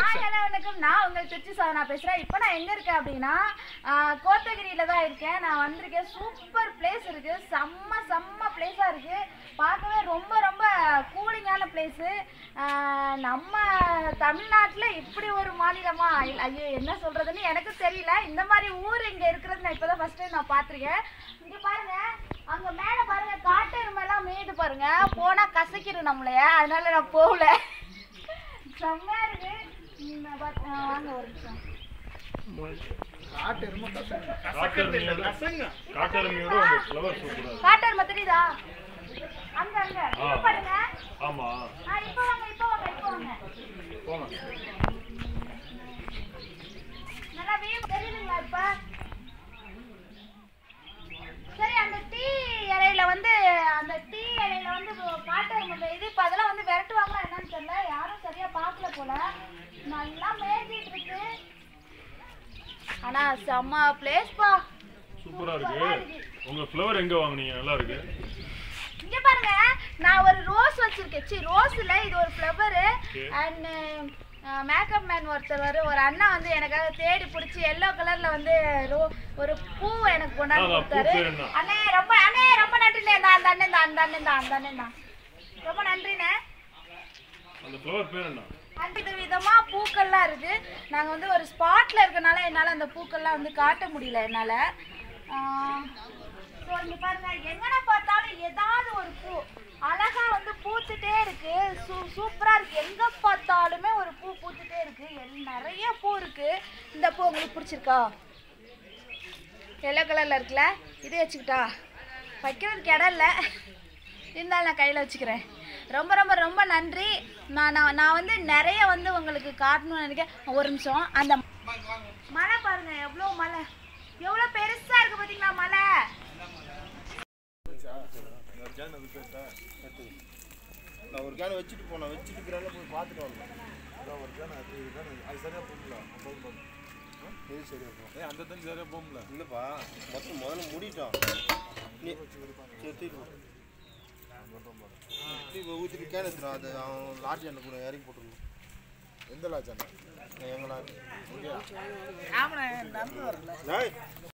Hi hello வணக்கம் நான் உங்கள் திருச்சி சாதனா பேசுகிறேன் இப்போ நான் எங்கே இருக்கேன் அப்படின்னா கோத்தகிரியில் தான் இருக்கேன் நான் வந்திருக்கேன் சூப்பர் பிளேஸ் இருக்குது செம்ம செம்ம பிளேஸாக இருக்குது பார்க்கவே ரொம்ப ரொம்ப கூலிங்கான பிளேஸு நம்ம தமிழ்நாட்டில் இப்படி ஒரு மாநிலமா இல்ல, ஐயோ என்ன சொல்கிறதுன்னு எனக்கு தெரியல இந்த மாதிரி ஊர் இங்கே இருக்கிறது நான் இப்போ தான் ஃபஸ்ட் டைம் நான் பார்த்துருக்கேன் இங்கே பாருங்கள் அங்கே மேலே பாருங்கள் காட்டு எருமெல்லாம் மேய்து பாருங்க போனால் கசக்கிடும் நம்மளைய அதனால நான் போகல செம்மையா இருக்கு ம், நான் பாத்- ஆ, வாங்க ஒரு நிமிஷம் காட்டெருமையோட அந்த ஃப்ளவர் சூப்பரா காட்டர் தெரியுதா அங்க அங்க ஆ. இங்க பாருங்க ஆமா ஆ இப்போ வாங்க இப்போ வாங்க இப்போ வாங்க போங்க நல்லா வியூ தெரியுதுங்களா இப்ப சரி அந்த டீ இலையில வந்து அந்த டீ இலையில வந்து காட்டர் முட்டை இது இப்போ அதெல்லாம் வந்து விரட்டுவாங்களா என்னன்னு தெரியல யாரும் சரியா பார்க்கல போல நல்லா மேய்ஞ்சிட்டு இருக்கு ஆனா செம்ம பிளேஸ்பா சூப்பரா இருக்கு உங்க ஃப்ளவர் எங்க வாங்குனீங்க நல்லா இருக்கு இங்க பாருங்க நான் ஒரு ரோஸ் வச்சிருக்கேன் சி ரோஸ் இல்ல இது ஒரு flower Okay. And makeup man ஒருத்தர் வரு ஒரு அண்ணா வந்து எனக்காக தேடி பிடிச்சி எல்லோ கலர்ல வந்து ரோ- ஒரு பூ எனக்கு கொண்டாந்து ஆ, பூ கொடுத்தாரு பேர் என்ன? அண்ணே ரொம்ப அண்ணே ரொம்ப நன்றிண்ணே இந்த அந்த அண்ணன் தான் அந்த அண்ணன் தான் அந்த அண்ணன் தான் ரொம்ப நன்றிண்ணே அந்த ஃப்ளவர் பேர் என்ன வித விதமா பூக்கள்லாம் இருக்கு நாங்க வந்து ஒரு ஸ்பாட்ல இருக்கனால என்னால அந்த பூக்கள்லாம் வந்து காட்ட முடியல என்னால ஸோ இங்க பாருங்க எங்கன பார்த்தாலும் ஏதாவது ஒரு பூ அழகா வந்து பூத்துட்டே இருக்கு சூ சூப்பரா இருக்கு எங்க பார்த்தாலுமே ஒரு பூ பூத்துட்டே இருக்கு எல் நிறைய பூ இருக்கு இந்த பூ உங்களுக்கு பிடிச்சிருக்கா எல்லோ கலர்ல இருக்குல்ல இது வச்சுக்கிட்டா வைக்கிறதுக்கு இடம் இல்லை இருந்தாலும் நான் கையில் வச்சுக்கிறேன் ரொம்ப ரொம்ப ரொம்ப நன்றி நான் நான் நான் வந்து நிறைய வந்து உங்களுக்கு காட்டணும்னு நினைக்கிறேன் ஒரு நிமிஷம் அந்த மலை பாருங்க எவ்வளோ மலை எவ்வளோ பெருசா இருக்கு பார்த்தீங்களா மலை நான் ஒரு கேன் வச்சுட்டு போனேன் வச்சுட்டு இருக்கிறால போய் பார்த்துட்டு வரலாம் ஒரு கேன் அது இதுதான் அது சரியா போகல இது சரியா போகும் அந்த தண்ணி சரியா போகல இல்லைப்பா மொத்தம் முதல்ல மூடிட்டோம் நீ சரி தூக்கி போ. தூக்கி ஊற்றிட்டு கேன் எடுத்துடும் அது அவன் லாட்ஜ் என்ன கூட இறக்கி போட்டுருணும் எந்த லாட்ஜ் அண்ணா எங்கள் லாட்ஜ்